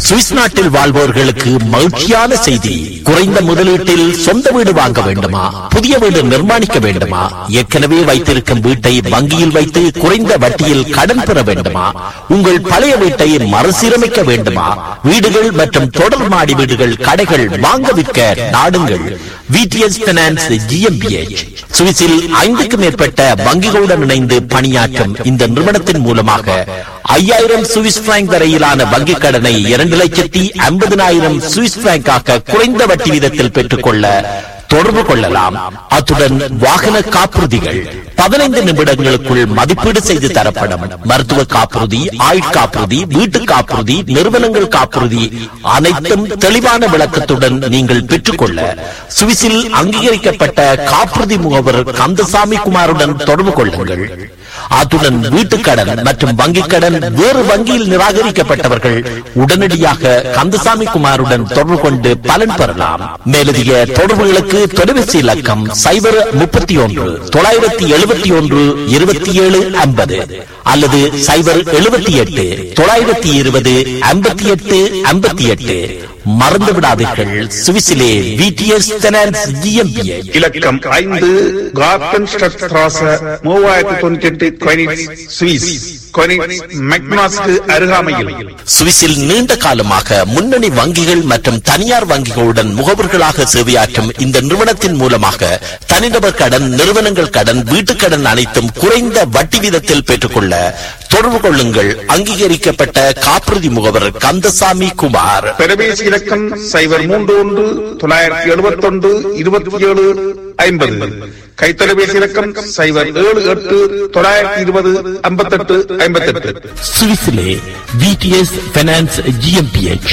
Swiss நாட்டில் வாழ்வோர்களுக்கு மகிழ்ச்சியான செய்தி குறைந்த முதலீட்டில் சொந்த வீடு வாங்க வேண்டுமா புதிய வீடு நிர்மாணிக்க வேண்டுமா ஏற்கனவே வைத்திருக்கும் வீட்டை வங்கியில் வைத்து குறைந்த வட்டியில் கடன் பெற வேண்டுமா உங்கள் பழைய வீட்டை மறுசீரமைக்க வேண்டுமா வீடுகள் மற்றும் தொடர் மாடி வீடுகள் கடைகள் வாங்க விற்க நாடுங்கள் விடிஎஸ் பினான்ஸ் ஜிஎம்பிஎச் சுவிஸில் ஐந்துக்கும் மேற்பட்ட வங்கிகளுடன் இணைந்து பணியாற்றும் இந்த நிறுவனத்தின் மூலமாக ஐயாயிரம் சுவிஸ் பிராங்க் வரையிலான வங்கிக் கடனை இரண்டு லட்சத்தி ஐம்பதினாயிரம் சுவிஸ் பிராங்காக குறைந்த வட்டி வீதத்தில் பெற்றுக்கொள்ள தொடர்பு கொள்ளலாம் அத்துடன் வாகன காப்புறுதிகள் பதினைந்து நிமிடங்களுக்குள் மதிப்பீடு செய்து தரப்படும் மருத்துவ காப்புறுதி ஆயுட்காப்புறுதி வீட்டு காப்புறுதி நிறுவனங்கள் காப்புறுதி அனைத்தும் தெளிவான விளக்கத்துடன் நீங்கள் பெற்றுக்கொள்ள சுவிஸில் அங்கீகரிக்கப்பட்ட காப்புறுதி முகவர் கந்தசாமி குமாருடன் தொடர்பு கொள்ளுங்கள் அத்துடன் வீட்டுக்கடன் மற்றும் வங்கிக் கடன் வேறு வங்கியில் நிராகரிக்கப்பட்டவர்கள் உடனடியாக கந்தசாமி குமாருடன் தொடர்பு கொண்டு பலன் பெறலாம் மேலதிக தொடர்புகளுக்கு தொலைபேசி இலக்கம் சைபர் முப்பத்தி ஒன்று தொள்ளாயிரத்தி எழுபத்தி ஒன்று இருபத்தி ஏழு ஐம்பது அல்லது சைபர் எழுபத்தி எட்டு தொள்ளாயிரத்தி இருபது ஐம்பத்தி எட்டு ஐம்பத்தி எட்டு மறந்து விடாதீர்கள் சுவிசிலே விடிஎஸ் ஃபைனான்ஸ் ஜிஎம்பிஎ இலக்கம் ஐந்து கார்டன் ஸ்ட்ராச மூவாயிரத்தி தொண்ணூத்தி எட்டு கொயினிட்ஸ் சுவிஸ் கொயினிட்ஸ் மெக்னாஸ்க்கு அருகாமையில் சுவிஸில் நீண்ட காலமாக முன்னணி வங்கிகள் மற்றும் தனியார் வங்கிகளுடன் முகவர்களாக சேவையாற்றும் இந்த நிறுவனத்தின் மூலமாக தனிநபர் கடன் நிறுவனங்கள் கடன் வீட்டுக் கடன் அனைத்தும் குறைந்த வட்டி வீதத்தில் பெற்றுக்கொள்ள தொடர்பு கொள்ளுங்கள் அங்கீகரிக்கப்பட்ட காப்புறுதி முகவர் கந்தசாமி குமார் பெருமேசி இலக்கம் சைபர் மூன்று ஒன்று தொள்ளாயிரத்தி எழுபத்தி ஒன்று இருபத்தி ஏழு ஐம்பது கைத்தொலைபேசி இலக்கம் சைபர் ஏழு எட்டு தொள்ளாயிரத்தி இருபது ஐம்பத்தெட்டு ஐம்பத்தெட்டு சுவிஸிலே விடிஎஸ் ஃபைனான்ஸ் ஜிஎம்பிஎச்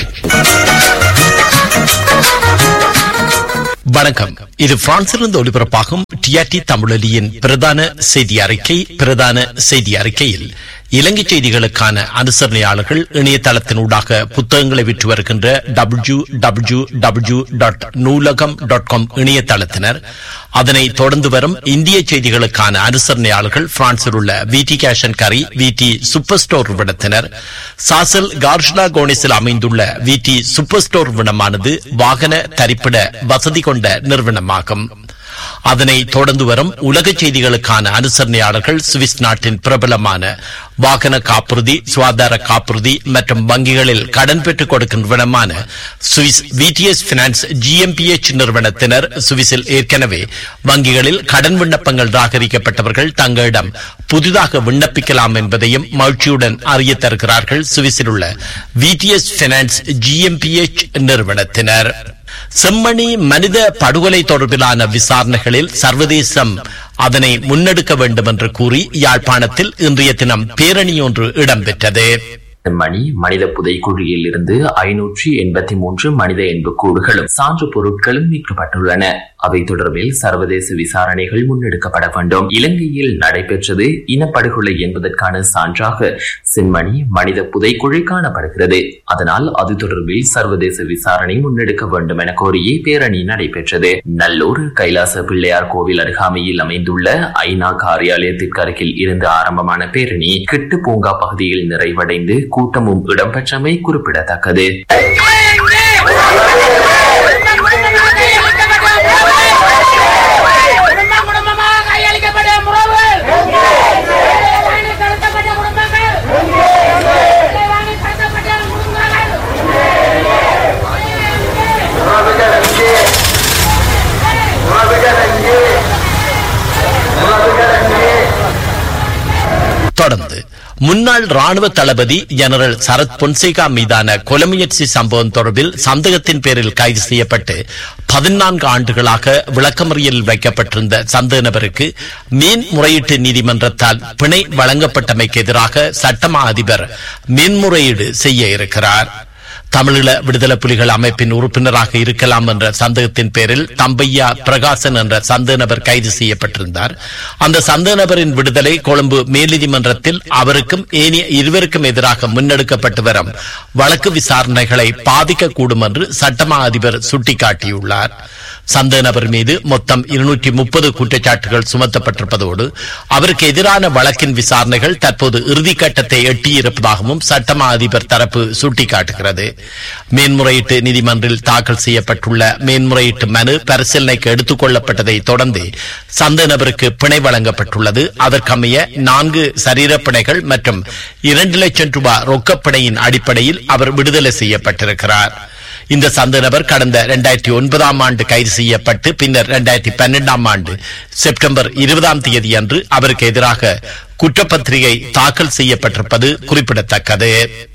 வணக்கம் இது பிரான்சிலிருந்து ஒளிபரப்பாகும் டிஆர்டி தமிழொலியின் பிரதான செய்தி அறிக்கை பிரதான செய்தி அறிக்கையில் இலங்கை செய்திகளுக்கான அனுசரணையாளர்கள் இணையதளத்தினூடாக புத்தகங்களை விற்று வருகின்ற W W W dot Noolaham dot com இணையதளத்தினர் அதனை தொடர்ந்து வரும் இந்திய செய்திகளுக்கான அனுசரணையாளர்கள் பிரான்சில் உள்ள விடி கேஷன் கரி விடி சூப்பர் ஸ்டோர் விடத்தினர் சாசல் கார்ஷ்லா கோனிஸில் அமைந்துள்ள விடி சூப்பர் ஸ்டோர் விடமானது வாகன தரிப்பிட வசதி கொண்ட நிறுவனமாகும் அதனை தொடர்ந்து வரும் உலக செய்திகளுக்கான அனுசரணையாளர்கள் சுவிஸ் நாட்டின் பிரபலமான வாகன காப்புறுதி சுகாதார காப்புறுதி மற்றும் வங்கிகளில் கடன் பெற்றுக் கொடுக்கும் நிறுவனமான சுவிஸ் விடிஎஸ் பினான்ஸ் ஜிஎம்பிஎச் நிறுவனத்தினர் சுவிஸில் ஏற்கனவே வங்கிகளில் கடன் விண்ணப்பங்கள் நிராகரிக்கப்பட்டவர்கள் தங்களிடம் புதிதாக விண்ணப்பிக்கலாம் என்பதையும் மகிழ்ச்சியுடன் அறிய தருகிறார்கள் சுவிஸில் உள்ள விடிஎஸ் பினான்ஸ் ஜிஎம்பிஎச் நிறுவனத்தினர் செம்மணி மனித படுகொலை தொடர்பிலான விசாரணைகளில் சர்வதேசம் அதனை முன்னெடுக்க வேண்டும் என்று கூறி யாழ்ப்பாணத்தில் இன்றைய தினம் பேரணி ஒன்று இடம்பெற்றது மணி மனித புதைக்குழியில் இருந்து ஐநூற்றி எண்பத்தி மூன்று மனித எண்புக்கூடுகளும் சான்று பொருட்களும் மீட்கப்பட்டுள்ளன அவை தொடர்பில் சர்வதேச விசாரணைகள் முன்னெடுக்கப்பட வேண்டும் இலங்கையில் நடைபெற்றது இனப்படுகொலை என்பதற்கான சான்றாக செம்மணி மனித புதைக்குழி காணப்படுகிறது அதனால் அது தொடர்பில் சர்வதேச விசாரணை முன்னெடுக்க வேண்டும் என கோரியே பேரணி நடைபெற்றது நல்லூர் கைலாச பிள்ளையார் கோவில் அருகாமையில் அமைந்துள்ள ஐநா காரியாலயத்திற்கு அருகில் இருந்து ஆரம்பமான பேரணி கிட்டு பூங்கா பகுதியில் நிறைவடைந்து கூட்டமும் இடம்பெற்றமை குறிப்பிடத்தக்கது குடும்பம் குடும்பமாக கையளிக்கப்பட்ட முறவுகள் கடத்தப்பட்ட குடும்பங்கள் வாங்கி கடத்தப்பட்ட குடும்பங்கள் தொடர்ந்து முன்னாள் ராணுவ தளபதி ஜெனரல் சரத் பொன்சேகா மீதான கொலை முயற்சி சம்பவம் தொடர்பில் சந்தேகத்தின் பேரில் கைது செய்யப்பட்டு பதினான்கு ஆண்டுகளாக விளக்கமறியலில் வைக்கப்பட்டிருந்த சந்தேக நபருக்கு மேன்முறையீட்டு நீதிமன்றத்தால் பிணை வழங்கப்பட்டமைக்கு எதிராக சட்டமா அதிபர் மேன்முறையீடு செய்ய இருக்கிறார் தமிழீழ விடுதலை புலிகள் அமைப்பின் உறுப்பினராக இருக்கலாம் என்ற சந்தேகத்தின் பேரில் தம்பையா பிரகாசன் என்ற சந்தேக நபர் கைது செய்யப்பட்டிருந்தார் அந்த சந்தேக நபரின் விடுதலை கொழும்பு மேல்நீதிமன்றத்தில் அவருக்கும் ஏனைய இருவருக்கும் எதிராக முன்னெடுக்கப்பட்டு வரும் வழக்கு விசாரணைகளை பாதிக்கக்கூடும் என்று சட்டமா அதிபர் சுட்டிக்காட்டியுள்ளார் சந்தேக நபர் மீது மொத்தம் இருநூற்றி முப்பது குற்றச்சாட்டுகள் சுமத்தப்பட்டிருப்பதோடு அவருக்கு எதிரான வழக்கின் விசாரணைகள் தற்போது இறுதிக்கட்டத்தை எட்டியிருப்பதாகவும் சட்டமா அதிபர் தரப்பு சுட்டிக்காட்டுகிறது மேன்முறையீட்டு நீதிமன்றில் தாக்கல் செய்யப்பட்டுள்ள மேன்முறையீட்டு மனு பரிசீலனைக்கு எடுத்துக் கொள்ளப்பட்டதை தொடர்ந்து சந்த நபருக்கு பிணை வழங்கப்பட்டுள்ளது அதற்கமைய நான்கு சரீரப்பிணைகள் மற்றும் இரண்டு லட்சம் ரூபாய் ரொக்கப்பிணையின் அடிப்படையில் அவர் விடுதலை செய்யப்பட்டிருக்கிறார் இந்த சந்த நபர் கடந்த இரண்டாயிரத்தி ஒன்பதாம் ஆண்டு கைது செய்யப்பட்டு பின்னர் இரண்டாயிரத்தி பன்னெண்டாம் ஆண்டு செப்டம்பர் இருபதாம் தேதி அன்று அவருக்கு எதிராக குற்றப்பத்திரிகை தாக்கல் செய்யப்பட்டிருப்பது குறிப்பிடத்தக்கது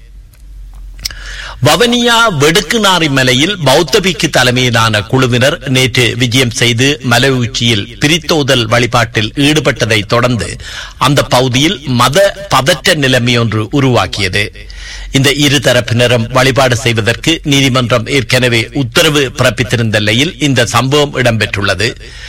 வவனியா வெடுக்குநாரி மலையில் பௌத்தபிக்கு தலைமையிலான குழுவினர் நேற்று விஜயம் செய்து மலை உச்சியில் பிரித்தோதல் வழிபாட்டில் ஈடுபட்டதை தொடர்ந்து அந்த பகுதியில் மத பதற்ற நிலைமையொன்று உருவாக்கியது இந்த இரு தரப்பினரும் வழிபாடு செய்வதற்கு நீதிமன்றம் ஏற்கனவே உத்தரவு பிறப்பித்திருந்த நிலையில் இந்த சம்பவம் இடம்பெற்றுள்ளது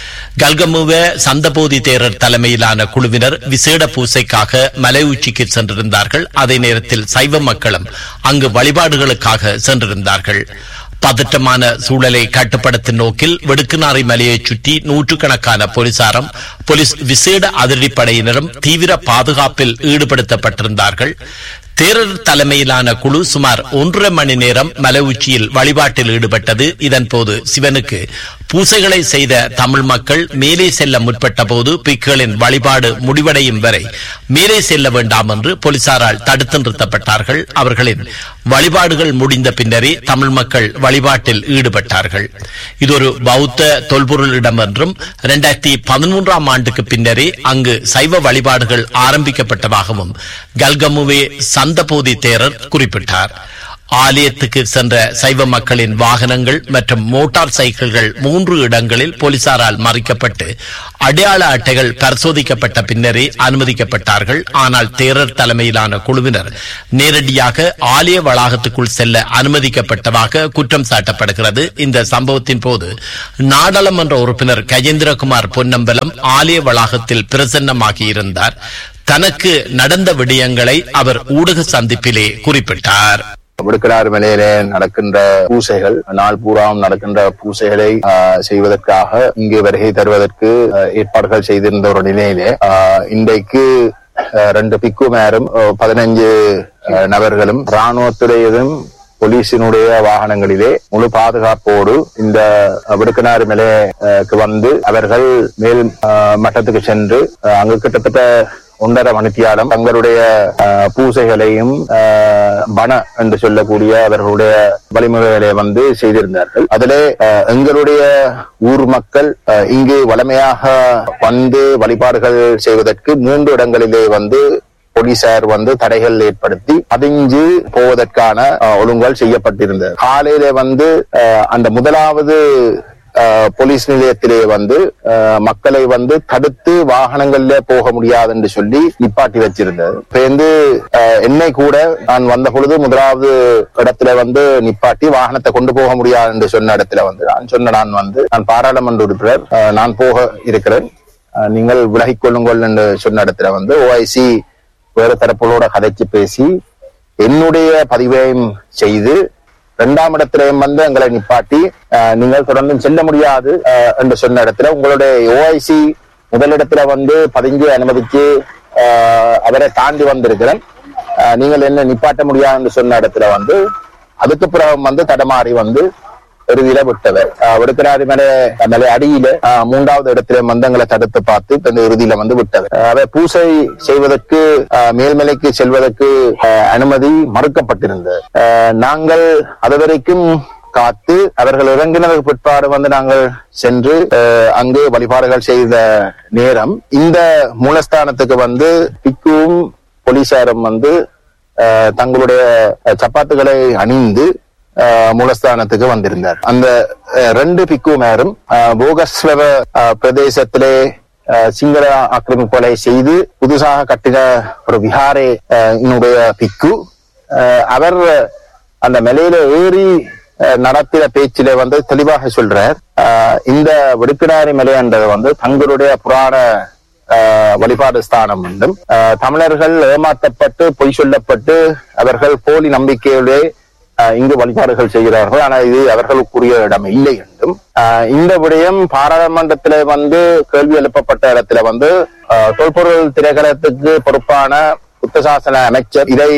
கல்கமுவ சந்தபோதி தேரர் தலைமையிலான குழுவினர் விசேட பூசைக்காக மலை உச்சிக்கு சென்றிருந்தார்கள் அதே நேரத்தில் சைவ மக்களும் அங்கு வழிபாடுகளுக்காக சென்றிருந்தார்கள் பதற்றமான சூழலை கட்டுப்படுத்தும் நோக்கில் வெடுக்குநாரி மலையை சுற்றி நூற்றுக்கணக்கான போலீசாரும் போலீஸ் விசேட அதிரடிப்படையினரும் தீவிர பாதுகாப்பில் ஈடுபடுத்தப்பட்டிருந்தார்கள் தேரர் தலைமையிலான குழு சுமார் ஒன்றரை மணி நேரம் மலை உச்சியில் வழிபாட்டில் ஈடுபட்டது இதன்போது சிவனுக்கு பூசைகளை செய்த தமிழ் மக்கள் மேலே செல்ல முற்பட்ட போது பிக்குகளின் வழிபாடு முடிவடையும் வரை மேலே செல்ல வேண்டாம் என்று போலீசாரால் தடுத்து நிறுத்தப்பட்டார்கள் அவர்களின் வழிபாடுகள் முடிந்த பின்னரே தமிழ் மக்கள் வழிபாட்டில் ஈடுபட்டார்கள் இது ஒரு பௌத்த தொல்பொருள் இடம் என்றும் இரண்டாயிரத்தி பதிமூன்றாம் ஆண்டுக்கு பின்னரே அங்கு சைவ வழிபாடுகள் ஆரம்பிக்கப்பட்டதாகவும் கல்கமுவே சந்தபோதி தேரர் குறிப்பிட்டார் ஆலயத்துக்கு சென்ற சைவ மக்களின் வாகனங்கள் மற்றும் மோட்டார் சைக்கிள்கள் மூன்று இடங்களில் போலீசாரால் மறிக்கப்பட்டு அடையாள அட்டைகள் பரிசோதிக்கப்பட்ட பின்னரே அனுமதிக்கப்பட்டார்கள் ஆனால் தேரர் தலைமையிலான குழுவினர் நேரடியாக ஆலய வளாகத்துக்குள் செல்ல அனுமதிக்கப்பட்டதாக குற்றம் சாட்டப்படுகிறது இந்த சம்பவத்தின் போது நாடாளுமன்ற உறுப்பினர் கஜேந்திரகுமார் பொன்னம்பலம் ஆலய வளாகத்தில் பிரசன்னமாகியிருந்தார் தனக்கு நடந்த விடயங்களை அவர் ஊடக சந்திப்பிலே குறிப்பிட்டார் விடுக்கடார் மலையிலே நடக்கின்ற பூசைகள் நாள் பூராம் நடக்கின்ற பூசைகளை ஆஹ், செய்வதற்காக இங்கு வருகை தருவதற்கு ஆஹ், ஏற்பாடுகள் செய்திருந்த ஒரு நிலையிலே ஆஹ், இன்றைக்கு ஆஹ், ரெண்டு பிக்குமேரும் ஆஹ், பதினஞ்சு ஆஹ், நபர்களும் இராணுவத்துடையதும் போலீசினுடைய வாகனங்களிலே முழு பாதுகாப்போடு இந்த விடுக்கனாறு மலைக்கு வந்து அவர்கள் மேல் ஆஹ், மட்டத்துக்கு சென்று ஆஹ், அங்கு கிட்டத்தட்ட ஒன்றரை மணித்தியாலம் தங்களுடைய ஆஹ், பூசைகளையும் ஆஹ், பண என்று சொல்லக்கூடிய அவர்களுடைய வழிமுறைகளை வந்து செய்திருந்தார்கள் அதிலே ஆஹ், எங்களுடைய ஊர் மக்கள் ஆஹ், இங்கு வளமையாக வந்து வழிபாடுகள் செய்வதற்கு மூன்று இடங்களிலே வந்து போலீசார் வந்து தடைகள் ஏற்படுத்தி பதிஞ்சு போவதற்கான ஆஹ், ஒழுங்குகள் செய்யப்பட்டிருந்தது காலையில வந்து ஆஹ், அந்த முதலாவது ஆஹ், போலீஸ் நிலையத்திலே வந்து ஆஹ், மக்களை வந்து தடுத்து வாகனங்கள்ல போக முடியாது என்று சொல்லி நிப்பாட்டி வச்சிருந்தது இப்ப வந்து ஆஹ், என்னை கூட நான் வந்த பொழுது முதலாவது இடத்துல வந்து நிப்பாட்டி வாகனத்தை கொண்டு போக முடியாது என்று சொன்ன இடத்துல வந்து நான் சொன்ன நான் வந்து நான் பாராளுமன்ற உறுப்பினர் ஆஹ், நான் போக இருக்கிறேன் ஆஹ், நீங்கள் விலகிக் கொள்ளுங்கள் என்று சொன்ன இடத்துல வந்து ஓஐசி வேறு தரப்புகளோட கதைச்சு பேசி என்னுடைய பதிவையும் செய்து இரண்டாம் இடத்திலையும் வந்து எங்களை நிப்பாட்டி அஹ், நீங்கள் தொடர்ந்து செல்ல முடியாது அஹ், என்று சொன்ன இடத்துல உங்களுடைய ஓஐசி முதலிடத்துல வந்து பதிஞ்சு அனுமதிச்சு அஹ், அவரை தாண்டி வந்திருக்கிறேன் அஹ், நீங்கள் என்ன நிப்பாட்ட முடியாது என்று சொன்ன இடத்துல வந்து அதுக்கு பிறகு வந்து தடமாறி வந்து இறுதியில விட்டவர் அஹ், விடுக்கிறாரு மேல மேல அடியில அஹ், மூன்றாவது இடத்துல மந்தங்களை தடுத்து பார்த்து இந்த இறுதியில வந்து விட்டவர் அஹ், அவர் பூசை செய்வதற்கு அஹ், மேல்மலைக்கு செல்வதற்கு அஹ், அனுமதி மறுக்கப்பட்டிருந்தது அஹ், நாங்கள் அது வரைக்கும் காத்து அவர்கள் இறங்கினதுக்கு பிற்பாடு வந்து நாங்கள் சென்று அஹ், அங்கு வழிபாடுகள் செய்த நேரம் இந்த மூலஸ்தானத்துக்கு வந்து பிக்குவும் போலீசாரும் வந்து அஹ், தங்களுடைய அஹ், சப்பாத்துகளை அணிந்து அஹ், மூலஸ்தானத்துக்கு வந்திருந்தார் அந்த அஹ், ரெண்டு பிக்குமேரும் அஹ், போகஸ்வர அஹ், பிரதேசத்திலே அஹ், சிங்கள ஆக்கிரமிப்புகளை செய்து புதுசாக கட்டின ஒரு விஹாரே அஹ், என்னுடைய பிக்கு அஹ், அவர் அந்த மலையில ஏறி அஹ், நடத்தின பேச்சில வந்து தெளிவாக சொல்றார் அஹ், இந்த விடுக்கிடாரி மலைன்றது வந்து தங்களுடைய புராண அஹ், வழிபாடு ஸ்தானம் என்றும் அஹ், தமிழர்கள் ஏமாற்றப்பட்டு பொய் சொல்லப்பட்டு அவர்கள் போலி நம்பிக்கையோடு அஹ், இங்கு வழிபாடுகள் செய்கிறார்கள் ஆனால் இது அவர்களுக்குரிய இடம் இல்லை என்றும் அஹ், இந்த விடயம் பாராளுமன்றத்திலே வந்து கேள்வி எழுப்பப்பட்ட இடத்துல வந்து அஹ், தொல்பொருள் திரைக்கடத்துக்கு பொறுப்பான புத்தசாசன அமைச்சர் இதை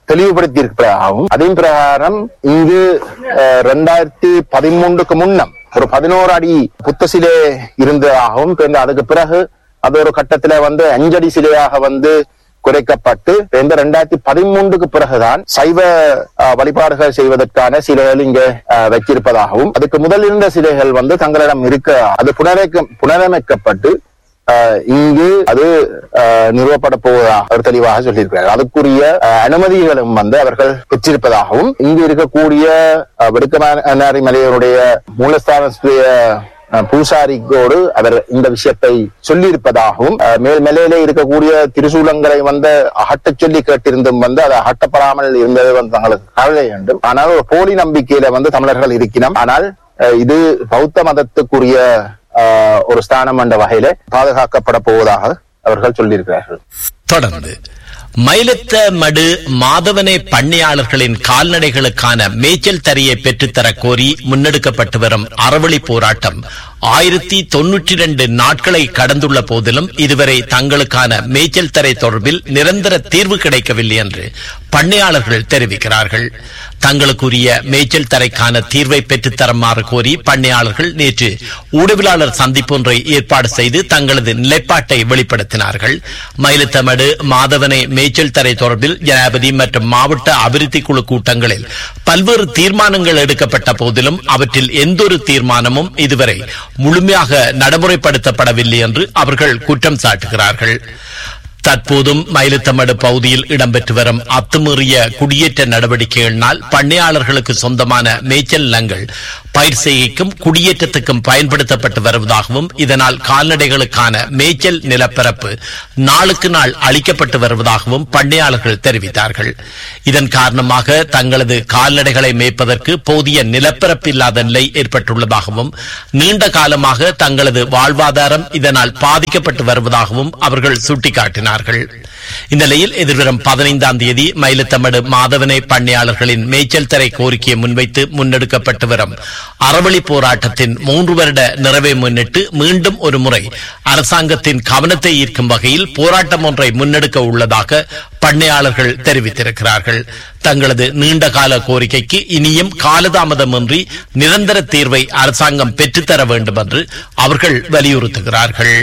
தெளிவுபடுத்தி இருக்கிறதாகவும் அதன் பிரகாரம் இங்கு ரெண்டாயிரத்தி பதிமூன்றுக்கு முன்னம் ஒரு பதினோரு அடி புத்த சிலை இருந்ததாகவும் பின்னர் அதுக்கு பிறகு அது ஒரு கட்டத்துல வந்து அஞ்சடி சிலையாக வந்து குறைக்கப்பட்டு இந்த ரெண்டாயிரத்தி பதிமூன்றுக்கு பிறகுதான் சைவ அஹ், வழிபாடுகள் செய்வதற்கான சிலைகள் இங்க அஹ், வைத்திருப்பதாகவும் அதுக்கு முதல் இருந்த சிலைகள் வந்து தங்களிடம் இருக்க அது புனரமைக்க புனரமைக்கப்பட்டு அஹ், இங்கு அது அஹ், நிறுவப்பட போவதாக அவர் தெளிவாக சொல்லியிருக்கிறார் அதுக்குரிய அஹ், அனுமதிகளும் வந்து அவர்கள் பெற்றிருப்பதாகவும் இங்கு இருக்கக்கூடிய அஹ், வெடுக்கமாரி மலையருடைய மூலஸ்தானத்துடைய அஹ் பூசாரிக்கோடு அவர் இந்த விஷயத்தை சொல்லியிருப்பதாகவும் அஹ் மேல் மேலே இருக்கக்கூடிய திரிசூலங்களை வந்து அகட்டச் சொல்லி கேட்டிருந்தும் வந்து அது அகட்டப்படாமல் இருந்தது வந்து தங்களுக்கு கவலை வேண்டும் ஆனால் ஒரு போலி நம்பிக்கையில வந்து தமிழர்கள் இருக்கிறோம் ஆனால் அஹ் இது பௌத்த மதத்துக்குரிய அஹ், ஒரு ஸ்தானம் என்ற வகையில பாதுகாக்கப்பட போவதாக அவர்கள் சொல்லியிருக்கிறார்கள் தொடர்ந்து மயிலத்த மடு மாதவனை பண்ணையாளர்களின் கால்நடைகளுக்கான மேய்ச்சல் தரையை பெற்றுத்தரக் கோரி முன்னெடுக்கப்பட்டு வரும் அறவழி போராட்டம் ஆயிரத்தி தொன்னூற்றி இரண்டு நாட்களை கடந்துள்ள போதிலும் இதுவரை தங்களுக்கான மேய்ச்சல் தரை தொடர்பில் நிரந்தர தீர்வு கிடைக்கவில்லை என்று பண்ணையாளர்கள் தெரிவிக்கிறார்கள் தங்களுக்குரிய மேய்ச்சல் தரைக்கான தீர்வை பெற்றுத் தருமாறு கோரி பண்ணையாளர்கள் நேற்று ஊடகவியலாளர் சந்திப்பொன்றை ஏற்பாடு செய்து தங்களது நிலைப்பாட்டை வெளிப்படுத்தினார்கள் மயிலத்தமடு மாதவனை மேய்ச்சல் தரை தொடர்பில் ஜனாபதி மற்றும் மாவட்ட அபிவிருத்தி குழு கூட்டங்களில் பல்வேறு தீர்மானங்கள் எடுக்கப்பட்ட போதிலும் அவற்றில் எந்தொரு தீர்மானமும் இதுவரை முழுமையாக நடைமுறைப்படுத்தப்படவில்லை என்று அவர்கள் குற்றம் சாட்டுகிறார்கள் தற்போதும் மயிலத்தமடு பகுதியில் இடம்பெற்று வரும் அத்துமீறிய குடியேற்ற நடவடிக்கைகளினால் பண்ணையாளர்களுக்கு சொந்தமான மேய்ச்சல் நிலங்கள் பயிர் செய்கைக்கும் குடியேற்றத்துக்கும் பயன்படுத்தப்பட்டு வருவதாகவும் இதனால் கால்நடைகளுக்கான மேய்ச்சல் நிலப்பரப்பு நாளுக்கு நாள் அளிக்கப்பட்டு வருவதாகவும் பண்ணையாளர்கள் தெரிவித்தார்கள் இதன் காரணமாக தங்களது கால்நடைகளை மேய்ப்பதற்கு போதிய நிலப்பரப்பு இல்லாத நிலை ஏற்பட்டுள்ளதாகவும் நீண்ட காலமாக தங்களது வாழ்வாதாரம் இதனால் பாதிக்கப்பட்டு வருவதாகவும் அவர்கள் சுட்டிக்காட்டினார்கள் இந்த நிலையில் எதிர்வரும் பதினைந்தாம் தேதி மயிலத்தமடு மாதவனை பண்ணையாளர்களின் மேய்ச்சல் தரை கோரிக்கையை முன்வைத்து முன்னெடுக்கப்பட்டு வரும் அறவழி போராட்டத்தின் மூன்று வருட நிறைவை முன்னிட்டு மீண்டும் ஒரு முறை அரசாங்கத்தின் கவனத்தை ஈர்க்கும் வகையில் போராட்டம் ஒன்றை முன்னெடுக்க உள்ளதாக பண்ணையாளர்கள் தெரிவித்திருக்கிறார்கள் தங்களது நீண்டகால கோரிக்கைக்கு இனியும் காலதாமதமின்றி நிரந்தர தீர்வை அரசாங்கம் பெற்றுத்தர வேண்டும் என்று அவர்கள் வலியுறுத்துகிறார்கள்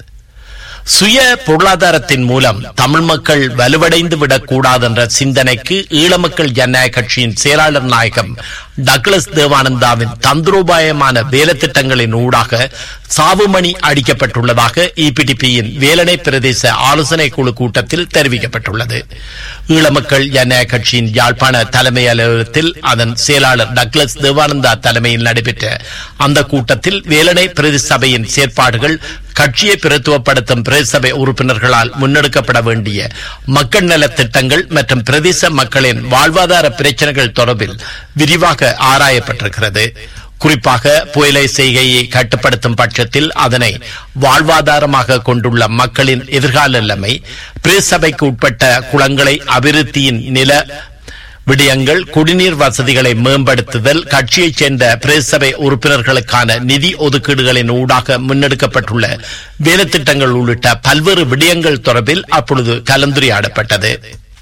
சுய பொருளாதாரத்தின் மூலம் தமிழ் மக்கள் வலுவடைந்து விடக்கூடாது என்ற சிந்தனைக்கு ஈழ மக்கள் ஜனநாயக கட்சியின் செயலாளர் நாயகம் டக்ளஸ் தேவானந்தாவின் தந்திரோபாயமான வேலைத்திட்டங்களின் ஊடாக சாவுமணி அடிக்கப்பட்டுள்ளதாக இபிடிபியின் வேலனை பிரதேச ஆலோசனை குழு கூட்டத்தில் தெரிவிக்கப்பட்டுள்ளது ஈழ மக்கள் ஜனநாயக கட்சியின் யாழ்ப்பாண தலைமை அலுவலகத்தில் அதன் செயலாளர் டக்ளஸ் தேவானந்தா தலைமையில் நடைபெற்ற அந்த கூட்டத்தில் வேலனை பிரதேச சபையின் செயற்பாடுகள் கட்சியை பிரத்துவப்படுத்தும் பிரதேசபை உறுப்பினர்களால் முன்னெடுக்கப்பட வேண்டிய மக்கள் நலத் திட்டங்கள் மற்றும் பிரதேச மக்களின் வாழ்வாதார பிரச்சனைகள் தொடர்பில் விரிவாக ஆராயப்பட்டிருக்கிறது குறிப்பாக புயலை செய்கையை கட்டுப்படுத்தும் பட்சத்தில் அதனை வாழ்வாதாரமாக கொண்டுள்ள மக்களின் எதிர்கால நிலைமை பிரேசபைக்கு உட்பட்ட குளங்களை அபிவிருத்தியின் நில விடயங்கள் குடிநீர் வசதிகளை மேம்படுத்துதல் கட்சியைச் சேர்ந்த பிரேசபை உறுப்பினர்களுக்கான நிதி ஒதுக்கீடுகளின் ஊடாக முன்னெடுக்கப்பட்டுள்ள வேலைத்திட்டங்கள் உள்ளிட்ட பல்வேறு விடயங்கள் தொடர்பில் அப்பொழுது கலந்துரையாடப்பட்டது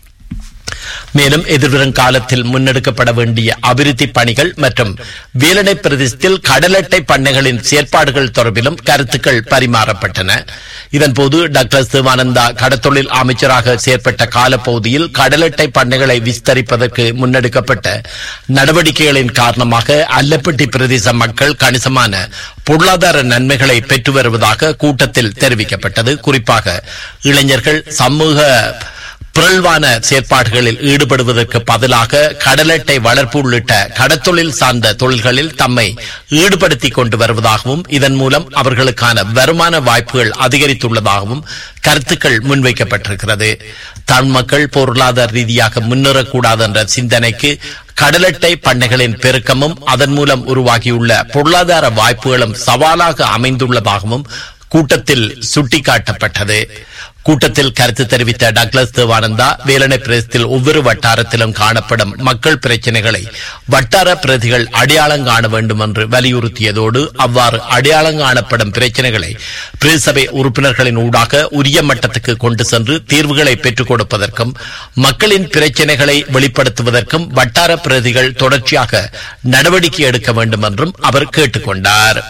மேலும் எதிர்வரும் காலத்தில் முன்னெடுக்கப்பட வேண்டிய அபிவிருத்தி பணிகள் மற்றும் வேலனை பிரதேசத்தில் கடலட்டை பண்ணைகளின் செயற்பாடுகள் தொடர்பிலும் கருத்துக்கள் பரிமாறப்பட்டன இதன்போது டாக்டர் சிவானந்தா கடத்தொழில் அமைச்சராக செயற்பட்ட காலப்பகுதியில் கடலட்டை பண்ணைகளை விஸ்தரிப்பதற்கு முன்னெடுக்கப்பட்ட நடவடிக்கைகளின் காரணமாக அல்லப்பட்டி பிரதேச மக்கள் கணிசமான பொருளாதார நன்மைகளை பெற்று வருவதாக கூட்டத்தில் தெரிவிக்கப்பட்டது குறிப்பாக இளைஞர்கள் சமூக பிறழ்வான செயற்பாடுகளில் ஈடுபடுவதற்கு பதிலாக கடலட்டை வளர்ப்பு உள்ளிட்ட கடத்தொழில் சார்ந்த தொழில்களில் தம்மை ஈடுபடுத்திக் கொண்டு வருவதாகவும் இதன் மூலம் அவர்களுக்கான வருமான வாய்ப்புகள் அதிகரித்துள்ளதாகவும் கருத்துக்கள் முன்வைக்கப்பட்டிருக்கிறது தமிழ் மக்கள் பொருளாதார ரீதியாக முன்னேறக்கூடாது என்ற சிந்தனைக்கு கடலட்டை பண்ணைகளின் பெருக்கமும் அதன் மூலம் உருவாகியுள்ள பொருளாதார வாய்ப்புகளும் சவாலாக அமைந்துள்ளதாகவும் கூட்டத்தில் சுட்டிக்காட்டப்பட்டது கூட்டத்தில் கருத்து தெரிவித்த டக்ளஸ் தேவானந்தா வேலனை பிரதேசத்தில் ஒவ்வொரு வட்டாரத்திலும் காணப்படும் மக்கள் பிரச்சினைகளை வட்டார பிரதிகள் அடையாளம் காண வேண்டும் என்று வலியுறுத்தியதோடு அவ்வாறு அடையாளம் காணப்படும் பிரச்சினைகளை பிரதேசபை உறுப்பினர்களின் ஊடாக உரிய மட்டத்துக்கு கொண்டு சென்று தீர்வுகளை பெற்றுக் கொடுப்பதற்கும் மக்களின் பிரச்சினைகளை வெளிப்படுத்துவதற்கும் வட்டார பிரதிகள் தொடர்ச்சியாக நடவடிக்கை எடுக்க வேண்டும் என்றும் அவர் கேட்டுக் கொண்டார்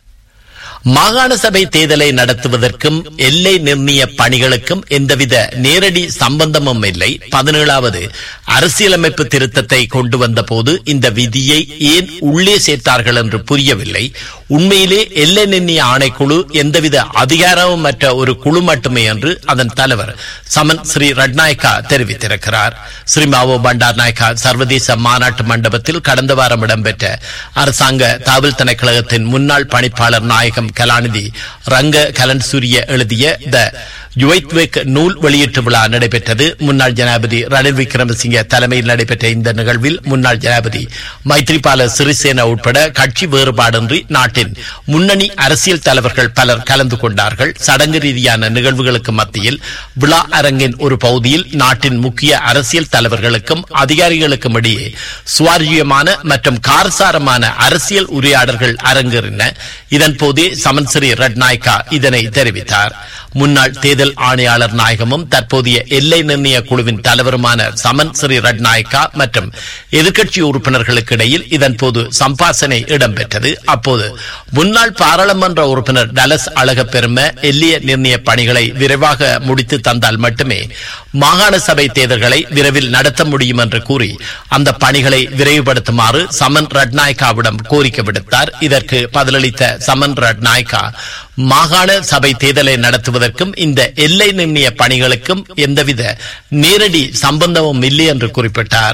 மாகாண சபை தேர்தலை நடத்துவதற்கும் எல்லை நிர்ணய பணிகளுக்கும் எந்தவித நேரடி சம்பந்தமும் இல்லை பதினேழாவது அரசியலமைப்பு திருத்தத்தை கொண்டு வந்த போது இந்த விதியை ஏன் உள்ளே சேர்த்தார்கள் என்று புரியவில்லை உண்மையிலே எல்லை நிர்ணய ஆணைக்குழு எந்தவித அதிகாரமும் மற்ற ஒரு குழு மட்டுமே என்று அதன் தலைவர் சமன் ஸ்ரீ ரட்நாயக்கா தெரிவித்திருக்கிறார் ஸ்ரீ மாவோ பண்டார் நாயக்கா சர்வதேச மாநாட்டு மண்டபத்தில் கடந்த வாரம் இடம்பெற்ற அரசாங்க தாவல் திணைக்களகத்தின் முன்னாள் பணிப்பாளர் நாயகம் கலாநிதி ரங்க கலன்சூரிய எழுதிய த யுவைத்வேக் நூல் வெளியீட்டு விழா நடைபெற்றது முன்னாள் ஜனாதிபதி ரணில் விக்ரமசிங்க தலைமையில் நடைபெற்ற இந்த நிகழ்வில் முன்னாள் ஜனாதிபதி மைத்ரிபால சிறிசேன உட்பட கட்சி வேறுபாடின்றி நாட்டின் முன்னணி அரசியல் தலைவர்கள் பலர் கலந்து கொண்டார்கள் சடங்கு ரீதியான நிகழ்வுகளுக்கு மத்தியில் விழா அரங்கின் ஒரு பகுதியில் நாட்டின் முக்கிய அரசியல் தலைவர்களுக்கும் அதிகாரிகளுக்கும் இடையே சுவாரஸ்யமான மற்றும் காரசாரமான அரசியல் உரையாடல்கள் அரங்கேறின இதன் போதே சமன்சிறி ரட்நாயக்கா இதனை தெரிவித்தார் முன்னாள் தேர்தல் ஆணையாளர் நாயகமும் தற்போதைய எல்லை நிர்ணய குழுவின் தலைவருமான சமன் ஸ்ரீ ரட்நாயக்கா மற்றும் எதிர்க்கட்சி உறுப்பினர்களுக்கு இடையில் இதன் போது சம்பாசனை இடம்பெற்றது அப்போது முன்னாள் பாராளுமன்ற உறுப்பினர் டலஸ் அழகப்பெரும எல்லைய நிர்ணய பணிகளை விரைவாக முடித்து தந்தால் மட்டுமே மாகாண சபை தேர்தல்களை விரைவில் நடத்த முடியும் என்று கூறி அந்த பணிகளை விரைவுபடுத்துமாறு சமன் ரட்நாயக்காவிடம் கோரிக்கை விடுத்தார் இதற்கு பதிலளித்த சமன் ரட்நாயக்கா மாகாண சபை தேர்தலை நடத்துவதற்கும் இந்த எல்லை நிர்ணய பணிகளுக்கும் எந்தவித நேரடி சம்பந்தமும் இல்லை என்று குறிப்பிட்டார்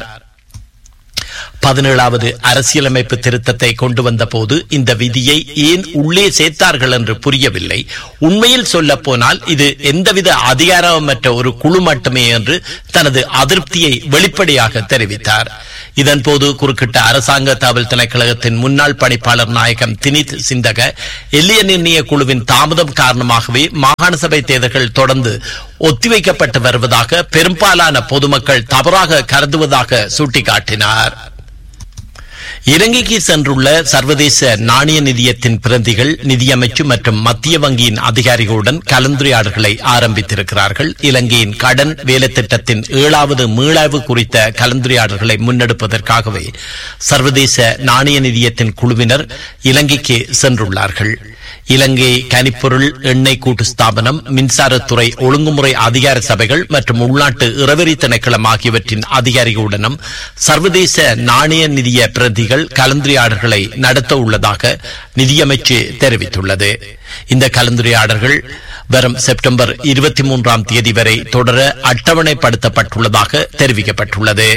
பதினேழாவது அரசியலமைப்பு திருத்தத்தை கொண்டு வந்த போது இந்த விதியை ஏன் உள்ளே சேர்த்தார்கள் என்று புரியவில்லை உண்மையில் சொல்ல போனால் இது எந்தவித அதிகாரமற்ற ஒரு குழு மட்டுமே என்று தனது அதிருப்தியை வெளிப்படையாக தெரிவித்தார் இதன்போது குறுக்கிட்ட அரசாங்க தகவல் திணைக்களகத்தின் முன்னாள் பணிப்பாளர் நாயகம் தினித் சிந்தக எல்லைய நிர்ணய குழுவின் தாமதம் காரணமாகவே மாகாண சபை தேர்தல்கள் தொடர்ந்து ஒத்திவைக்கப்பட்டு வருவதாக பெரும்பாலான பொதுமக்கள் தவறாக கருதுவதாக சுட்டிக்காட்டினார் இலங்கைக்கு சென்றுள்ள சர்வதேச நாணய நிதியத்தின் பிரதிகள் நிதியமைச்சு மற்றும் மத்திய வங்கியின் அதிகாரிகளுடன் கலந்துரையாடல்களை ஆரம்பித்திருக்கிறார்கள் இலங்கையின் கடன் வேலை திட்டத்தின் ஏழாவது மீளாய்வு குறித்த கலந்துரையாடல்களை முன்னெடுப்பதற்காகவே சர்வதேச நாணய நிதியத்தின் குழுவினர் இலங்கைக்கு சென்றுள்ளார்கள் இலங்கை கனிப்பொருள் எண்ணெய் கூட்டு ஸ்தாபனம் மின்சாரத்துறை ஒழுங்குமுறை அதிகார சபைகள் மற்றும் உள்நாட்டு இறவரி திணைக்களம் ஆகியவற்றின் அதிகாரிகளுடனும் சர்வதேச நாணய நிதிய பிரதிகள் கலந்துரையாடல்களை நடத்த உள்ளதாக நிதியமைச்சு தெரிவித்துள்ளது இந்த கலந்துரையாடல்கள் வரும் செப்டம்பர் இருபத்தி மூன்றாம் தேதி வரை தொடர அட்டவணைப்படுத்தப்பட்டுள்ளதாக தெரிவிக்கப்பட்டுள்ளது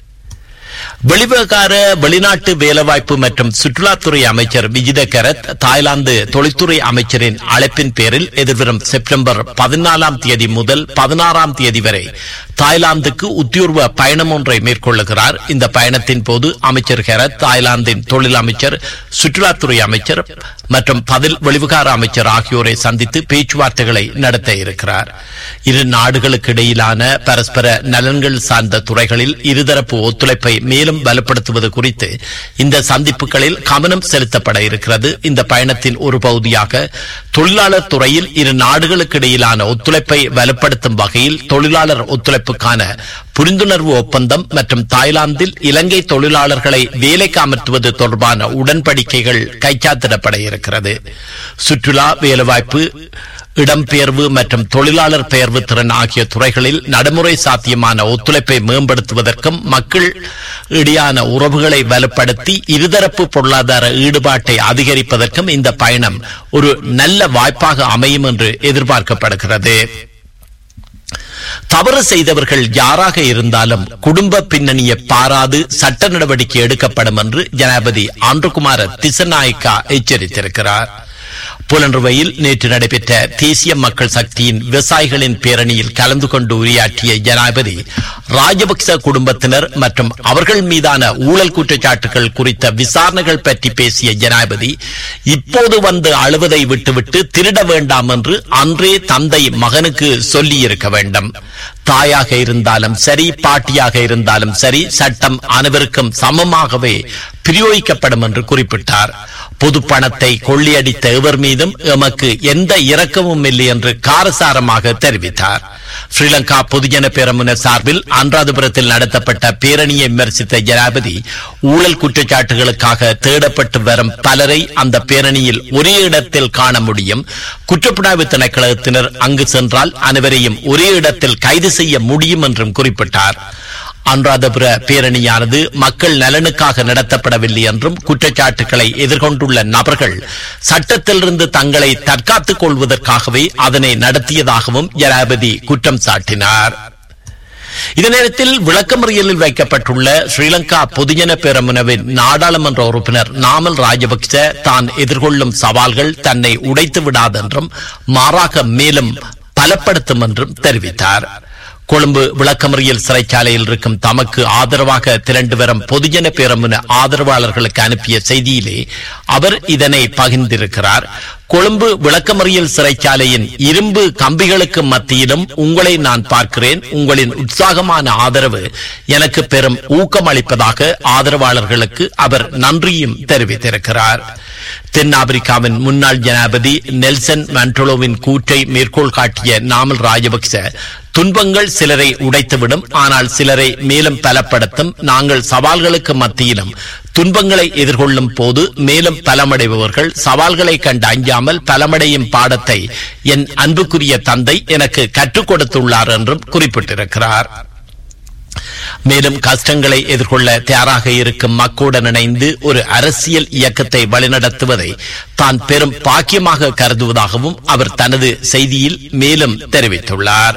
வெளிவிவகார வெளிநாட்டு வேலைவாய்ப்பு மற்றும் சுற்றுலாத்துறை அமைச்சர் விஜித கரத் தாய்லாந்து தொழில்துறை அமைச்சரின் அழைப்பின் பேரில் எதிர்வரும் செப்டம்பர் பதினாலாம் தேதி முதல் பதினாறாம் தேதி வரை தாய்லாந்துக்கு உத்தியோர்வ பயணம் ஒன்றை மேற்கொள்ளுகிறார் இந்த பயணத்தின் போது அமைச்சர் ஹெரத் தாய்லாந்தின் தொழில் அமைச்சர் சுற்றுலாத்துறை அமைச்சர் மற்றும் பதில் வெளிவிகார அமைச்சர் ஆகியோரை சந்தித்து பேச்சுவார்த்தைகளை நடத்த இருக்கிறார் இரு நாடுகளுக்கு இடையிலான பரஸ்பர நலன்கள் சார்ந்த துறைகளில் இருதரப்பு ஒத்துழைப்பை மேலும் பலப்படுத்துவது குறித்து இந்த சந்திப்புகளில் கவனம் செலுத்தப்பட இருக்கிறது இந்த பயணத்தின் ஒரு பகுதியாக தொழிலாளர் துறையில் இரு நாடுகளுக்கு இடையிலான ஒத்துழைப்பை வலுப்படுத்தும் வகையில் தொழிலாளர் ஒத்துழைப்புக்கான புரிந்துணர்வு ஒப்பந்தம் மற்றும் தாய்லாந்தில் இலங்கை தொழிலாளர்களை வேலைக்கு அமர்த்துவது தொடர்பான உடன்படிக்கைகள் கைச்சாத்திடப்பட இருக்கிறது சுற்றுலா வேலைவாய்ப்பு இடம்பெயர்வு மற்றும் தொழிலாளர் பெயர்வு திறன் ஆகிய துறைகளில் நடைமுறை சாத்தியமான ஒத்துழைப்பை மேம்படுத்துவதற்கும் மக்கள் இடையான உறவுகளை வலுப்படுத்தி இருதரப்பு பொருளாதார ஈடுபாட்டை அதிகரிப்பதற்கும் இந்த பயணம் ஒரு நல்ல வாய்ப்பாக அமையும் என்று எதிர்பார்க்கப்படுகிறது தவறு செய்தவர்கள் யாராக இருந்தாலும் குடும்ப பின்னணியை பாராது சட்ட நடவடிக்கை எடுக்கப்படும் என்று ஜனாபதி ஆண்டுகுமார திசநாயக்கா எச்சரித்திருக்கிறார் புலனறுவையில் நேற்று நடைபெற்ற தேசிய மக்கள் சக்தியின் விவசாயிகளின் பேரணியில் கலந்து கொண்டு உரையாற்றிய ஜனாதிபதி ராஜபக்ச குடும்பத்தினர் மற்றும் அவர்கள் மீதான ஊழல் குற்றச்சாட்டுகள் குறித்த விசாரணைகள் பற்றி பேசிய ஜனாதிபதி இப்போது வந்து அழுவதை விட்டுவிட்டு திருட வேண்டாம் என்று அன்றே தந்தை மகனுக்கு சொல்லியிருக்க வேண்டும் தாயாக இருந்தாலும் சரி பாட்டியாக இருந்தாலும் சரி சட்டம் அனைவருக்கும் சமமாகவே பிரயோகிக்கப்படும் என்று குறிப்பிட்டார் பொது பணத்தை கொள்ளையடித்த எவர் மீதும் எமக்கு எந்த இரக்கமும் இல்லை என்று காரசாரமாக தெரிவித்தார் ஸ்ரீலங்கா பொதுஜன பேரமுன சார்பில் அனுராதபுரத்தில் நடத்தப்பட்ட பேரணியை விமர்சித்த ஜனாதிபதி ஊழல் குற்றச்சாட்டுகளுக்காக தேடப்பட்டு வரும் பலரை அந்த பேரணியில் ஒரே இடத்தில் காண முடியும் குற்றப்புலனாய்வு திணைக்களத்தினர் அங்கு சென்றால் அனைவரையும் ஒரே இடத்தில் கைது செய்ய முடியும் என்றும் குறிப்பிட்டார் அனுராதபுர பேரணியானது மக்கள் நலனுக்காக நடத்தப்படவில்லை என்றும் குற்றச்சாட்டுகளை எதிர்கொண்டுள்ள நபர்கள் சட்டத்திலிருந்து தங்களை தற்காத்துக் கொள்வதற்காகவே அதனை நடத்தியதாகவும் ஜனாதிபதி குற்றம் சாட்டினார் இதே நேரத்தில் விளக்கமறியலில் வைக்கப்பட்டுள்ள ஸ்ரீலங்கா பொதுஜன பேரமுனவின் நாடாளுமன்ற உறுப்பினர் நாமல் ராஜபக்ச தான் எதிர்கொள்ளும் சவால்கள் தன்னை உடைத்து விடாதென்றும் மாறாக மேலும் பலப்படுத்தும் என்றும் தெரிவித்தார் கொழும்பு விளக்கமறியல் சிறைச்சாலையில் இருக்கும் தமக்கு ஆதரவாக திரண்டு வரும் பொதுஜன பேரமுன ஆதரவாளர்களுக்கு அனுப்பிய செய்தியிலே அவர் இதனை பகிர்ந்திருக்கிறார் கொழும்பு விளக்கமறியல் சிறைச்சாலையின் இரும்பு கம்பிகளுக்கு மத்தியிலும் உங்களை நான் பார்க்கிறேன் உங்களின் உற்சாகமான ஆதரவு எனக்கு பெரும் ஊக்கம் அளிப்பதாக ஆதரவாளர்களுக்கு அவர் நன்றியும் தெரிவித்திருக்கிறார் தென்னாப்பிரிக்காவின் முன்னாள் ஜனாதிபதி நெல்சன் மண்டோலோவின் கூற்றை மேற்கோள் காட்டிய நாமல் ராஜபக்ச துன்பங்கள் சிலரை உடைத்துவிடும் ஆனால் சிலரை மேலும் பலப்படுத்தும் நாங்கள் சவால்களுக்கு மத்தியிலும் துன்பங்களை எதிர்கொள்ளும் போது மேலும் பலமடைபவர்கள் சவால்களை கண்டு அஞ்சாமல் பலமடையும் பாடத்தை என் அன்புக்குரிய தந்தை எனக்கு கற்றுக் கொடுத்துள்ளார் என்றும் குறிப்பிட்டிருக்கிறார் மேலும் கஷ்டங்களை எதிர்கொள்ள தயாராக இருக்கும் மக்களுடன் இணைந்து ஒரு அரசியல் இயக்கத்தை வழிநடத்துவதை தான் பெரும் பாக்கியமாக கருதுவதாகவும் அவர் தனது செய்தியில் மேலும் தெரிவித்துள்ளார்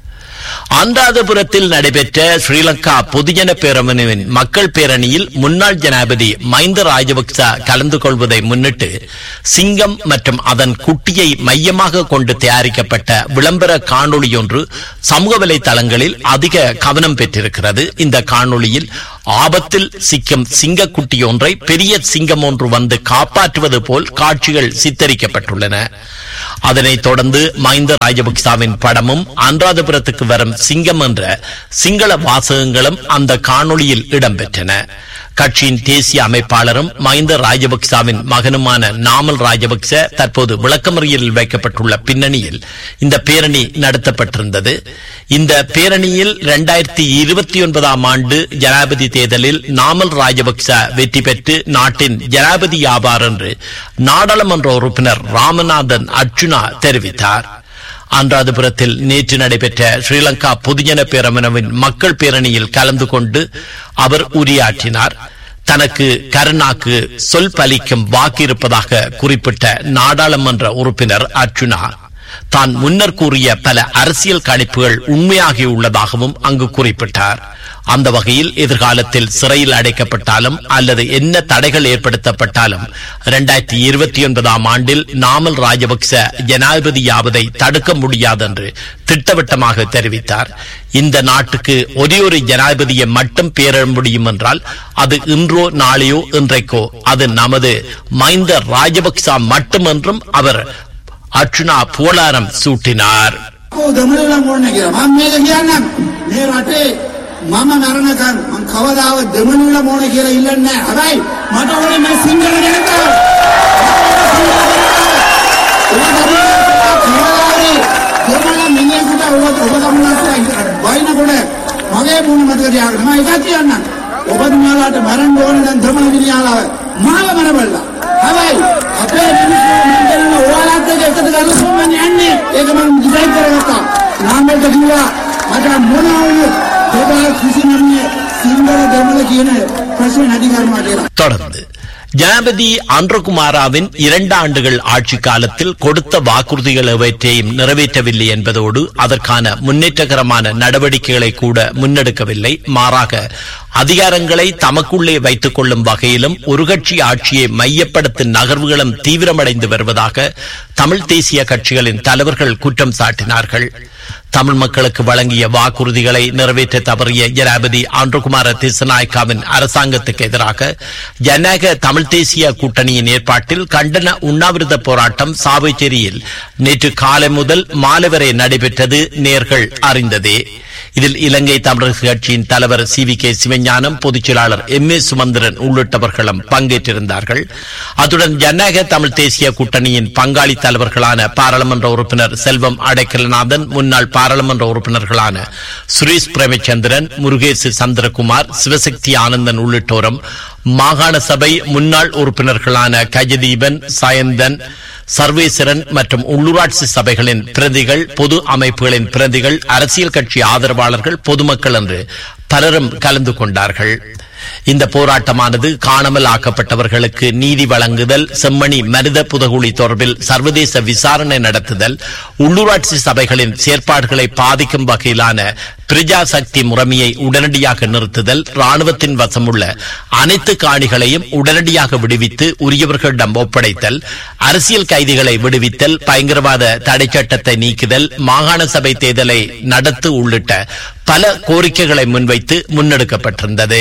அனுராதபுரத்தில் நடைபெற்ற ஸ்ரீலங்கா பொதுஜன பேரமுனவின் மக்கள் பேரணியில் முன்னாள் ஜனாதிபதி மைந்த ராஜபக்ச கலந்து கொள்வதை முன்னிட்டு சிங்கம் மற்றும் அதன் குட்டியை மையமாக கொண்டு தயாரிக்கப்பட்ட விளம்பர காணொளியொன்று சமூக வலைதளங்களில் அதிக கவனம் பெற்றிருக்கிறது இந்த காணொளியில் ஆபத்தில் சிக்கும் சிங்கக்குட்டி ஒன்றை பெரிய சிங்கம் ஒன்று வந்து காப்பாற்றுவது போல் காட்சிகள் சித்தரிக்கப்பட்டுள்ளன அதனைத் தொடர்ந்து மஹிந்த ராஜபக்சாவின் படமும் அனுராதபுரத்துக்கு வரும் சிங்கம் என்ற சிங்கள வாசகங்களும் அந்த காணொளியில் இடம்பெற்றன கட்சியின் தேசிய அமைப்பாளரும் மஹிந்த ராஜபக்சாவின் மகனுமான நாமல் ராஜபக்ச தற்போது விளக்கமறியலில் வைக்கப்பட்டுள்ள பின்னணியில் இந்த பேரணி நடத்தப்பட்டிருந்தது இந்த பேரணியில் இரண்டாயிரத்தி இருபத்தி ஒன்பதாம் ஆண்டு ஜனாதிபதி தேர்தலில் நாமல் ராஜபக்ச வெற்றி பெற்று நாட்டின் ஜனாதிபதி ஆவார் என்று நாடாளுமன்ற உறுப்பினர் ராமநாதன் அர்ச்சுனா தெரிவித்தார் அனுராதபுரத்தில் நேற்று நடைபெற்ற ஸ்ரீலங்கா பொதுஜன பேரமுனவின் மக்கள் பேரணியில் கலந்து கொண்டு அவர் உரையாற்றினார் தனக்கு கருணாக்கு சொல் பலிக்கும் வாக்கு இருப்பதாக குறிப்பிட்ட நாடாளுமன்ற உறுப்பினர் அர்ச்சுனா தான் முன்னர் கூறிய பல அரசியல் கணிப்புகள் உண்மையாகியுள்ளதாகவும் அங்கு குறிப்பிட்டார் அந்த வகையில் எதிர்காலத்தில் சிறையில் அடைக்கப்பட்டாலும் அல்லது என்ன தடைகள் ஏற்படுத்தப்பட்டாலும் இரண்டாயிரத்தி இருபத்தி ஒன்பதாம் ஆண்டில் நாமல் ராஜபக்ச ஜனாதிபதியாவதை தடுக்க முடியாது என்று திட்டவட்டமாக தெரிவித்தார் இந்த நாட்டுக்கு ஒரே ஒரு ஜனாதிபதியை மட்டும் பேர முடியும் என்றால் அது இன்றோ நாளையோ இன்றைக்கோ அது நமது மைந்த ராஜபக்சா மட்டும் என்றும் அவர் அர்ச்சுனா புகழாரம் சூட்டினார் දමනල මොන්න කියලා මම මේක කියන්නම් මේ රටේ මම මරණකම් මම කවදාව දෙමනුල මොන කියලා ඉල්ලන්නේ නැහැ. හැබැයි මට ඕනේ මේ සිංහල ජනතාව. දෙමළ මිනිහෙකුට ඔබ ඔබ ගමනට වයින්කොට මගේ මුණ මතක තියාගන්න මම එකක් කියන්නම්. ඔබතුමාලාට මරන්න ඕනේ නම් දෙමළ මිනිහාලා මාව මරබල්ලා. හැබැයි අපේ මිනිස්සු මම කරන ඔයාලත් එක්ක එකතු කරලා සම්මන් යන්නේ. ඒක මම ඩිසයිඩ් කරගත්තා. නාමයට කිව්වා මට මොන වුණත් දෙබල කිසි නන්නේ සිංහල දෙමළ කියන ප්‍රශ්නේ නැති කරනවා කියලා. தொடர்ந்து ஜனாதிபதி ஆந்திரகுமாராவின் இரண்டு ஆண்டுகள் ஆட்சி காலத்தில் கொடுத்த வாக்குறுதிகள் எவற்றையும் நிறைவேற்றவில்லை என்பதோடு அதற்கான முன்னேற்றகரமான நடவடிக்கைகளை கூட முன்னெடுக்கவில்லை மாறாக அதிகாரங்களை தமக்குள்ளே வைத்துக் கொள்ளும் வகையிலும் ஒரு கட்சி ஆட்சியை மையப்படுத்தும் நகர்வுகளும் தீவிரமடைந்து வருவதாக தமிழ் தேசிய கட்சிகளின் தலைவர்கள் குற்றம் சாட்டினார்கள் தமிழ் மக்களுக்கு வழங்கிய வாக்குறுதிகளை நிறைவேற்ற தவறிய ஜனாபதி ஆண்டுகுமார திசநாயக்காவின் அரசாங்கத்துக்கு எதிராக ஜனநாயக தமிழ் தேசிய கூட்டணியின் ஏற்பாட்டில் கண்டன உண்ணாவிரத போராட்டம் சாவைச்சேரியில் நேற்று காலை முதல் மாலை வரை நடைபெற்றது நேர்கள் அறிந்ததே இதில் இலங்கை தமிழரசு கட்சியின் தலைவர் சி வி கே சிவஞானம் பொதுச் செயலாளர் எம் ஏ சுமந்திரன் உள்ளிட்டவர்களும் பங்கேற்றிருந்தார்கள் அத்துடன் ஜனநாயக தமிழ் தேசிய கூட்டணியின் பங்காளி தலைவர்களான பாராளுமன்ற உறுப்பினர் செல்வம் அடைக்கலநாதன் முன்னாள் பாராளுமன்ற உறுப்பினர்களான சுரேஷ் பிரேமச்சந்திரன் முருகேசு சந்திரகுமார் சிவசக்தி ஆனந்தன் உள்ளிட்டோரும் மாகாண சபை முன்னாள் உறுப்பினர்களான கஜதீபன் சயந்தன் சர்வேஸ்வரன் மற்றும் உள்ளூராட்சி சபைகளின் பிரதிகள் பொது அமைப்புகளின் பிரதிகள் அரசியல் கட்சி ஆதரவாளர்கள் பொதுமக்கள் என்று பலரும் கலந்து கொண்டார்கள் இந்த போராட்டமானது காணாமல் ஆக்கப்பட்டவர்களுக்கு நீதி வழங்குதல் செம்மணி மனித புதகுழி தொடர்பில் சர்வதேச விசாரணை நடத்துதல் உள்ளூராட்சி சபைகளின் செயற்பாடுகளை பாதிக்கும் வகையிலான பிரஜா சக்தி முறைமையை உடனடியாக நிறுத்துதல் ராணுவத்தின் வசமுள்ள அனைத்து காணிகளையும் உடனடியாக விடுவித்து உரியவர்களிடம் ஒப்படைத்தல் அரசியல் கைதிகளை விடுவித்தல் பயங்கரவாத தடை சட்டத்தை நீக்குதல் மாகாண சபை தேர்தலை நடத்து உள்ளிட்ட பல கோரிக்கைகளை முன்வைத்து முன்னெடுக்கப்பட்டிருந்தது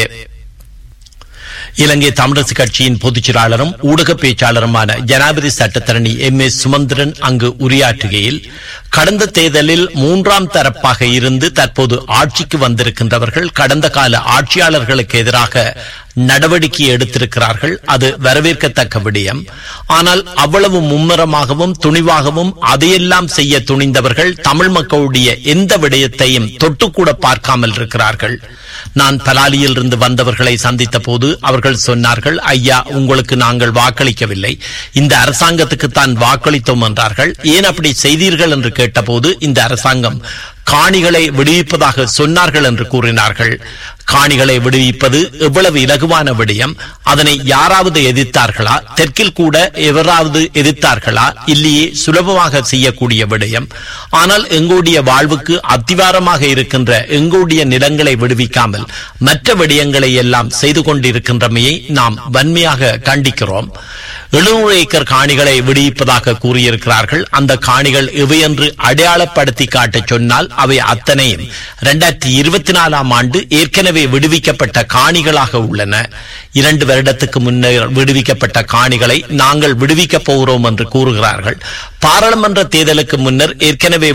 இலங்கை தமிழரசு கட்சியின் பொதுச் செயலாளரும் ஊடக பேச்சாளருமான ஜனாதிபதி சட்டத்தரணி எம் ஏ சுமந்திரன் அங்கு உரையாற்றுகையில் கடந்த தேர்தலில் மூன்றாம் தரப்பாக இருந்து தற்போது ஆட்சிக்கு வந்திருக்கின்றவர்கள் கடந்த கால ஆட்சியாளர்களுக்கு எதிராக நடவடிக்கை எடுத்திருக்கிறார்கள் அது வரவேற்கத்தக்க விடயம் ஆனால் அவ்வளவு மும்முரமாகவும் துணிவாகவும் அதையெல்லாம் செய்ய துணிந்தவர்கள் தமிழ் மக்களுடைய எந்த விடயத்தையும் தொட்டுக்கூட பார்க்காமல் இருக்கிறார்கள் நான் பலாலியில் இருந்து வந்தவர்களை சந்தித்த போது அவர்கள் சொன்னார்கள் ஐயா உங்களுக்கு நாங்கள் வாக்களிக்கவில்லை இந்த அரசாங்கத்துக்கு தான் வாக்களித்தோம் என்றார்கள் ஏன் அப்படி செய்தீர்கள் என்று கேட்டபோது இந்த அரசாங்கம் காணிகளை விடுவிப்பதாக சொன்னார்கள் என்று கூறினார்கள் காணிகளை விடுவிப்பது எவ்வளவு இலகுவான விடயம் அதனை யாராவது எதிர்த்தார்களா தெற்கில் கூட எவராவது எதிர்த்தார்களா இல்லையே சுலபமாக செய்யக்கூடிய விடயம் ஆனால் எங்களுடைய வாழ்வுக்கு அத்திவாரமாக இருக்கின்ற எங்களுடைய நிலங்களை விடுவிக்காமல் மற்ற விடயங்களை எல்லாம் செய்து கொண்டிருக்கின்றமையை நாம் வன்மையாக கண்டிக்கிறோம் எழுநூறு ஏக்கர் காணிகளை விடுவிப்பதாக கூறியிருக்கிறார்கள் அந்த காணிகள் எவையென்று அடையாளப்படுத்தி காட்டச் சொன்னால் அவை அத்தனையும் இரண்டாயிரத்தி இருபத்தி நாலாம் ஆண்டு ஏற்கனவே விடுவிக்கப்பட்ட காணிகளாக உள்ளன இரண்டு வருடத்துக்கு முன்னர் விடுவிக்கப்பட்ட காணிகளை நாங்கள் விடுவிக்கப் போகிறோம் என்று கூறுகிறார்கள் பாராளுமன்ற தேர்தலுக்கு முன்னர் ஏற்கனவே